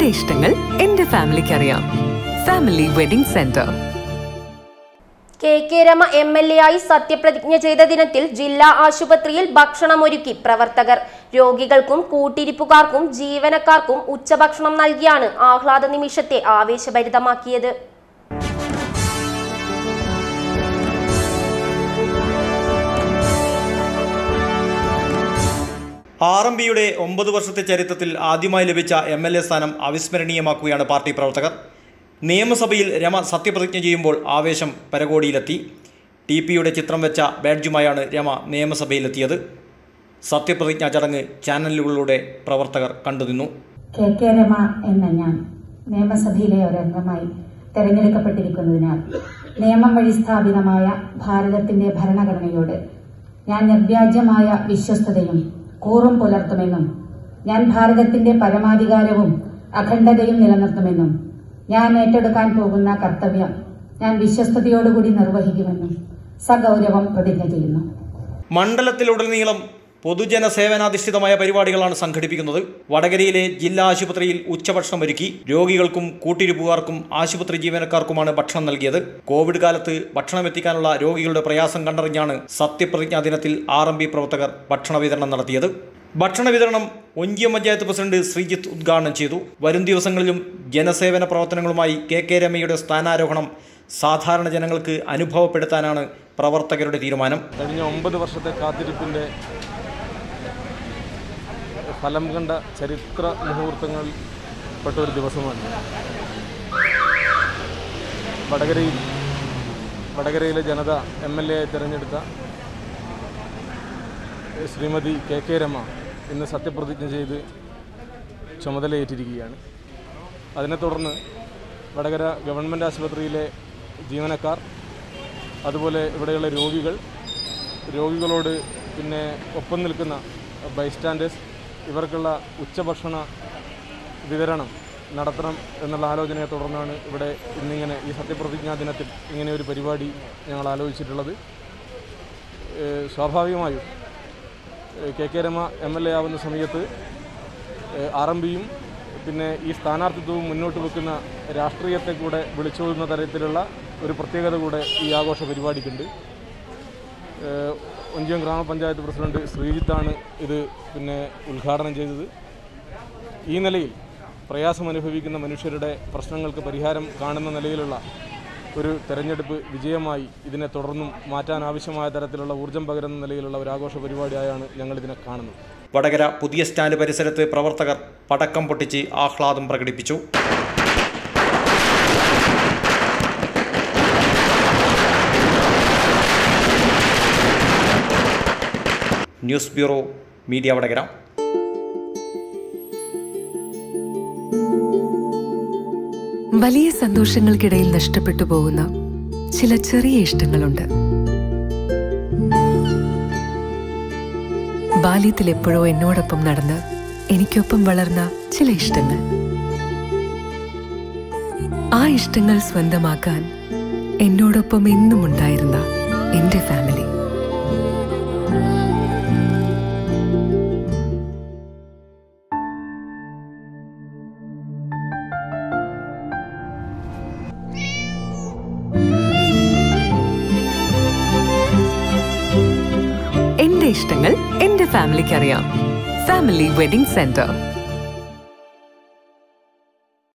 എന്റെ ഇഷ്ടങ്ങൾ എന്റെ ഫാമിലിക്ക് അറിയാം family wedding centre K K Rama M L A ആയി സത്യപ്രതിജ്ഞ ചെയ്ത ദിനത്തിൽ ജില്ലാ ആശുപത്രിയിൽ ഭക്ഷണമൊരുക്കി പ്രവർത്തകർ രോഗികൾക്കും കൂട്ടിരിപ്പുകാർക്കും ജീവനക്കാർക്കും ഉച്ചഭക്ഷണം നൽകിയാണ് ആഹ്ലാദ നിമിഷത്തെ ആവേശഭരിതമാക്കിയത് ആർ എം ബിയുടെ ഒമ്പത് വർഷത്തെ ചരിത്രത്തിൽ ആദ്യമായി ലഭിച്ച എം എൽ എ സ്ഥാനം അവിസ്മരണീയമാക്കുകയാണ് പാർട്ടി പ്രവർത്തകർ നിയമസഭയിൽ രമ സത്യപ്രതിജ്ഞ ചെയ്യുമ്പോൾ ആവേശം പരകോടിയിലെത്തി ടി പിയുടെ ചിത്രം വെച്ച ബാഡ്ജുമായാണ് രമ നിയമസഭയിലെത്തിയത് സത്യപ്രതിജ്ഞാ ചടങ്ങ് ചാനലുകളിലൂടെ പ്രവർത്തകർ കണ്ടുനിന്നു കെ കെ രമ എന്ന ഞാൻ നിയമസഭയിലെ ഒരംഗമായി തെരഞ്ഞെടുക്കപ്പെട്ടിരിക്കുന്നതിനാൽ നിയമം വഴി സ്ഥാപിതമായ ഭാരതത്തിന്റെ ഭരണഘടനയോട് ഞാൻ നിർവ്യാജമായ വിശ്വസ്തതയും കൂറും പുലർത്തുമെന്നും ഞാൻ ഭാരതത്തിന്റെ പരമാധികാരവും അഖണ്ഡതയും നിലനിർത്തുമെന്നും ഞാൻ ഏറ്റെടുക്കാൻ പോകുന്ന കർത്തവ്യം ഞാൻ വിശ്വസ്തയോടുകൂടി നിർവഹിക്കുമെന്നും സഗൗരവം പ്രതിജ്ഞ ചെയ്യുന്നു മണ്ഡലത്തിലുടനീളം പൊതുജന സേവനാധിഷ്ഠിതമായ പരിപാടികളാണ് സംഘടിപ്പിക്കുന്നത് വടകരയിലെ ജില്ലാ ആശുപത്രിയിൽ ഉച്ചഭക്ഷണം ഒരുക്കി രോഗികൾക്കും കൂട്ടിരിപ്പുകാർക്കും ആശുപത്രി ജീവനക്കാർക്കുമാണ് ഭക്ഷണം നൽകിയത് കോവിഡ് കാലത്ത് ഭക്ഷണം എത്തിക്കാനുള്ള രോഗികളുടെ പ്രയാസം കണ്ടറിഞ്ഞാണ് സത്യപ്രതിജ്ഞാ ദിനത്തിൽ ആർ എം പി പ്രവർത്തകർ ഭക്ഷണ വിതരണം നടത്തിയത് ഭക്ഷണ വിതരണം ഒഞ്ചിയം പഞ്ചായത്ത് പ്രസിഡന്റ് ശ്രീജിത്ത് ഉദ്ഘാടനം ചെയ്തു വരും ദിവസങ്ങളിലും ജനസേവന പ്രവർത്തനങ്ങളുമായി കെ കെ രമയുടെ സ്ഥാനാരോഹണം സാധാരണ ജനങ്ങൾക്ക് അനുഭവപ്പെടുത്താനാണ് പ്രവർത്തകരുടെ തീരുമാനം കഴിഞ്ഞ ഒമ്പത് വർഷത്തെ കാത്തിരിപ്പിൻ്റെ ഫലം കണ്ട ചരിത്ര മുഹൂർത്തങ്ങളിൽ പെട്ട ഒരു ദിവസമാണ് വടകരയിൽ വടകരയിലെ ജനത എം എൽ എ തിരഞ്ഞെടുത്ത ശ്രീമതി കെ കെ രമ ഇന്ന് സത്യപ്രതിജ്ഞ ചെയ്ത് ചുമതലയേറ്റിരിക്കുകയാണ് അതിനെ തുടർന്ന് വടകര ഗവൺമെൻറ് ആശുപത്രിയിലെ ജീവനക്കാർ അതുപോലെ ഇവിടെയുള്ള രോഗികൾ രോഗികളോട് പിന്നെ ഒപ്പം നിൽക്കുന്ന ബൈസ്റ്റാൻഡേഴ്സ് ഇവർക്കുള്ള ഉച്ചഭക്ഷണ വിതരണം നടത്തണം എന്നുള്ള ആലോചനയെ തുടർന്നാണ് ഇവിടെ ഇന്നിങ്ങനെ ഈ സത്യപ്രതിജ്ഞാ ദിനത്തിൽ ഇങ്ങനെ ഒരു പരിപാടി ഞങ്ങൾ ആലോചിച്ചിട്ടുള്ളത് ഏഹ് സ്വാഭാവികമായും ഏഹ് K K Rama M L A ആവുന്ന സമയത്ത് ആർ എം പിയും പിന്നെ ഈ സ്ഥാനാർത്ഥിത്വവും മുന്നോട്ട് വെക്കുന്ന രാഷ്ട്രീയത്തെ കൂടെ വിളിച്ചോതുന്ന തരത്തിലുള്ള ഒരു പ്രത്യേകത കൂടെ ഈ ആഘോഷ പരിപാടിക്കുണ്ട് ഏഹ് ഒഞ്ചിയം ഗ്രാമപഞ്ചായത്ത് പ്രസിഡന്റ് ശ്രീജിത്താണ് ഇത് പിന്നെ ഉദ്ഘാടനം ചെയ്തത് ഈ നിലയിൽ പ്രയാസം അനുഭവിക്കുന്ന മനുഷ്യരുടെ പ്രശ്നങ്ങൾക്ക് പരിഹാരം കാണുന്ന നിലയിലുള്ള ഒരു തെരഞ്ഞെടുപ്പ് വിജയമായി ഇതിനെ തുടർന്നും മാറ്റാൻ ആവശ്യമായ തരത്തിലുള്ള ഊർജം പകരുന്ന നിലയിലുള്ള ഒരു ആഘോഷ പരിപാടിയായാണ് ഞങ്ങളിതിനെ കാണുന്നത് വടകര പുതിയ സ്റ്റാൻഡ് പരിസരത്ത് പ്രവർത്തകർ പടക്കം പൊട്ടിച്ച് ആഹ്ലാദം പ്രകടിപ്പിച്ചു ന്യൂസ് ബ്യൂറോ മീഡിയ വടകര വലിയ സന്തോഷങ്ങൾക്കിടയിൽ നഷ്ടപ്പെട്ടു പോകുന്ന ചില ചെറിയ ഇഷ്ടങ്ങളുണ്ട് ബാല്യത്തിൽ എപ്പോഴോ എന്നോടൊപ്പം നടന്ന് എനിക്കൊപ്പം വളർന്ന ചില ഇഷ്ടങ്ങൾ ആ ഇഷ്ടങ്ങൾ സ്വന്തമാക്കാൻ എന്നോടൊപ്പം എന്നും ഉണ്ടായിരുന്ന എന്റെ ഫാമിലി എന്റെ ഇഷ്ടങ്ങൾ എന്റെ ഫാമിലിക്ക് അറിയാം ഫാമിലി വെഡിംഗ് സെന്റർ